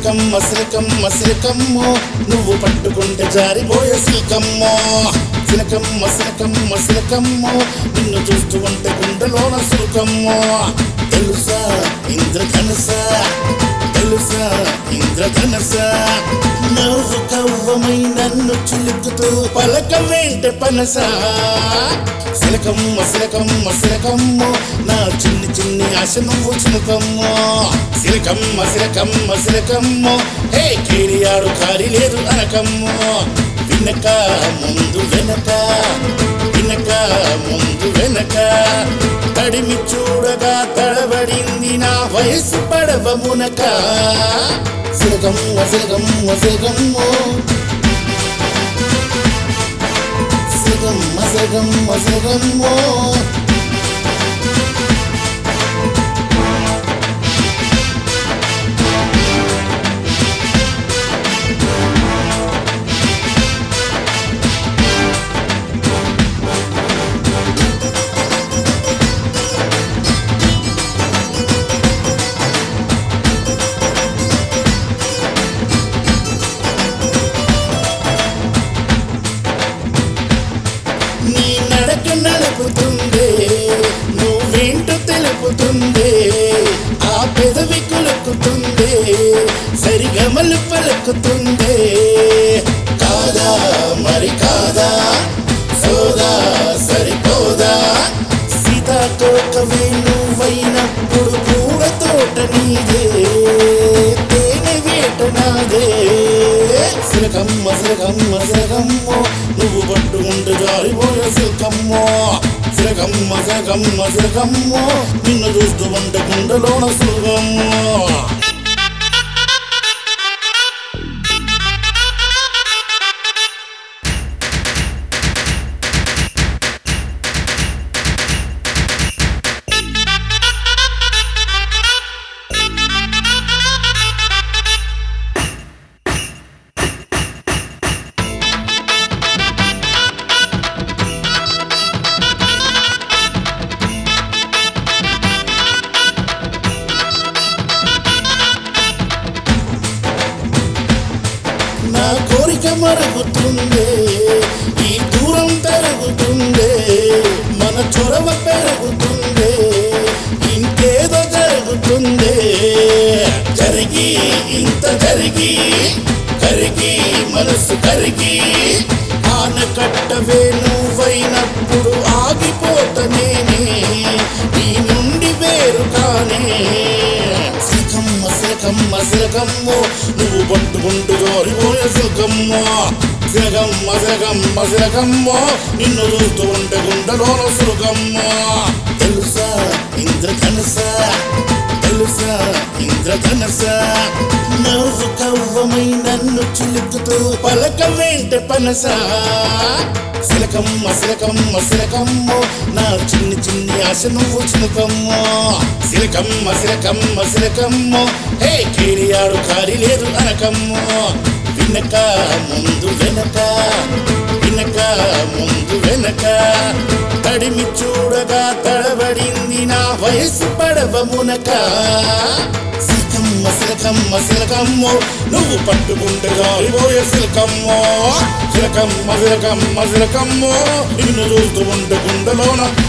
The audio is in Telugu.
సిలకమ్మ సిలకమ్మ సిలకమ్మో నువ్వు పట్టుకుంటే జారిపోయే సిలకమ్మో సిలకమ్మ సిలకమ్మ సిలకమ్మో నిన్ను చూస్తూ ఉంటే గుండెలోన సులకమ్మో తెలుసా ఇంద్రధనుస తెలుసా ఇంద్రధనుస నవ్వు కవ్వమై నన్ను చిలుకుతూ పలక వెంట పనస సిలకమ్మ సిలకమ్మ సిలకమ్మో నా చిన్ని చిన్ని ఆశ నువ్వు చిలుకమ్మో సిలకమ్మ సిలకమ్మ సిలకమ్మో హే కేరియాడు కారి లేదు అనకమ్మో వినక ముందు వెనక వినక ముందు వెనక తడిమి చూడగా తడబడింది నా వయసు పడవ మునక సిలకమ్మ సిలకమ్మ సిలకమ్మో సిలకమ్మ సిలకమ్మ సిలకమ్మో నీ నడక నడుపుతుందే నువ్వేంటో తెలుపుతుందే ఆ పెదవి కులుకుతుందే సరిగమలు పలుకుతుందే కాదా మరి కాదా సోదా సరిపోదా సీతాకోకవే నువ్వైనప్పుడు పూల తోట నీదే తేనె వేట నాదే సిలకమ్మ సిలకమ్మ సిలకమ్మో నువ్వు పట్టుకుంటూ జారిపోయే సిలకమ్మో సిలకమ్మ సిలకమ్మ సిలకమ్మో నిన్ను చూస్తూ ఉంటే గుండెలోన సులకమ్మో నా కోరిక మరుగుతుందే ఈ దూరం పెరుగుతుందే మన చొరవ పెరుగుతుందే ఇంకేదో జరుగుతుందే జరిగి ఇంత జరిగి కరిగి మనసు కరిగి ఆనకట్టవే నువ్వైనప్పుడు ఆగిపోత నేనే నీ నుండి వేరు కానే సిలకమ్మ సిలకమ్మ సిలకమ్మో నువ్వు పట్టుకుంటూ జోరిపోయే సిలకమ్మో సిలకమ్మ సిలకమ్మ సిలకమ్మో నిన్ను చూస్తూ ఉంటే గుండెలోన సులకమ్మో తెలుసా ఇంద్రధనుస తెలుసా ఇంద్రధనుస నవ్వు కవ్వమై నన్ను చిలుకుతూ పలక వెంట పనస సిలకమ్మ సిలకమ్మ సిలకమ్మో నా చిన్ని చిన్ని ఆశ నువ్వు చిలుకమ్మో సిలకమ్మ సిలకమ్మ సిలకమ్మో హే కేరియాడు కారి లేదు అనకమ్మో వినక ముందు వెనక వినక ముందు వెనక తడిమి చూడగా తడబడింది నా వయసు పడవ మునక సిలకమ్మ సిలకమ్మ సిలకమ్మో నువ్వు పట్టుకుంటే జారిపోయే సిలకమ్మో సిలకమ్మ సిలకమ్మ సిలకమ్మో నిన్ను చూస్తూ ఉంటే గుండెలోన